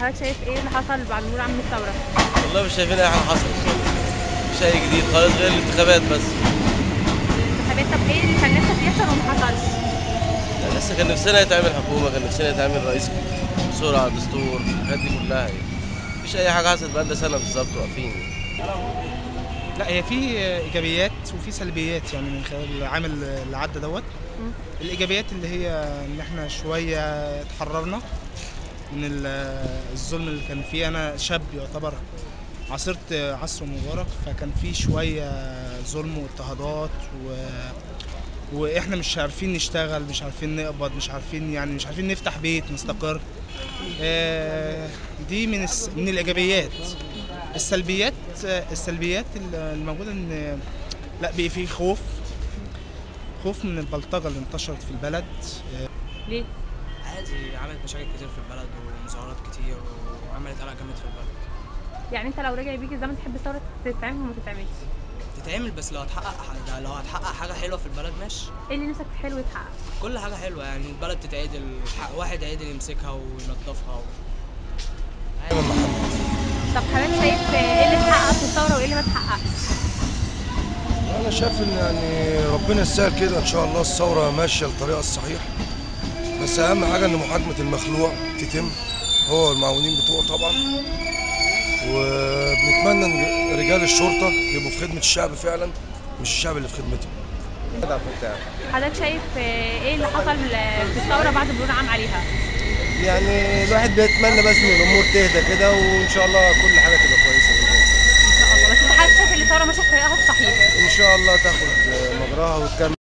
حضرتك شايف ايه اللي حصل بعد مرور عام الثوره والله مش شايفين اي حاجه حصلت مش اي جديد خالص غير الانتخابات بس الانتخابات طب ايه اللي كان نفسك يحصل وما حصلش يعني لسه كان نفسنا يتعمل حكومه كان نفسنا يتعمل رئيس بسرعه دستور الحاجات دي كلها يعني مفيش اي حاجه حصلت بقالنا سنه بالظبط واقفين لا هي في ايجابيات وفي سلبيات يعني من خلال العام اللي عدى دوت مم. الايجابيات اللي هي ان احنا شويه اتحررنا من ال- الظلم اللي كان فيه انا شاب يعتبر عاصرت عصر مبارك فكان في شويه ظلم واضطهادات و واحنا مش عارفين نشتغل مش عارفين نقبض مش عارفين يعني مش عارفين نفتح بيت مستقر آه، دي من الس- من الايجابيات السلبيات السلبيات الموجوده ان لا بقى في خوف خوف من البلطجه اللي انتشرت في البلد ليه عادي عملت مشاكل كتير في البلد ومظاهرات كتير وعملت قلق جامد في البلد يعني انت لو رجع بيك الزمن تحب الثوره تتعمل وما تتعملش تتعمل بس لو هتحقق حاجة لو هتحقق حاجة حلوة في البلد ماشي ايه اللي نفسك حلو يتحقق كل حاجة حلوة يعني البلد تتعدل حق- واحد عدل يمسكها وينظفها و... طب حضرتك شايف ايه اللي اتحقق في الثوره وايه اللي ما اتحققش انا شايف ان يعني ربنا يسهل كده ان شاء الله الثوره ماشيه الطريقه الصحيح بس اهم حاجه ان محاكمه المخلوع تتم هو والمعاونين بتوعه طبعا وبنتمنى ان رجال الشرطه يبقوا في خدمه الشعب فعلا مش الشعب اللي في خدمتهم حضرتك شايف ايه اللي حصل في الثوره بعد مرور عام عليها يعني الواحد بيتمنى بس ان الامور تهدى كده وان شاء الله كل حاجه تبقى كويسه بإذن الله. ان شاء الله بس انت حضرتك شايف ان الثوره ماشيه في طريقها الصحيح ان شاء الله تاخد مجراها وتكمل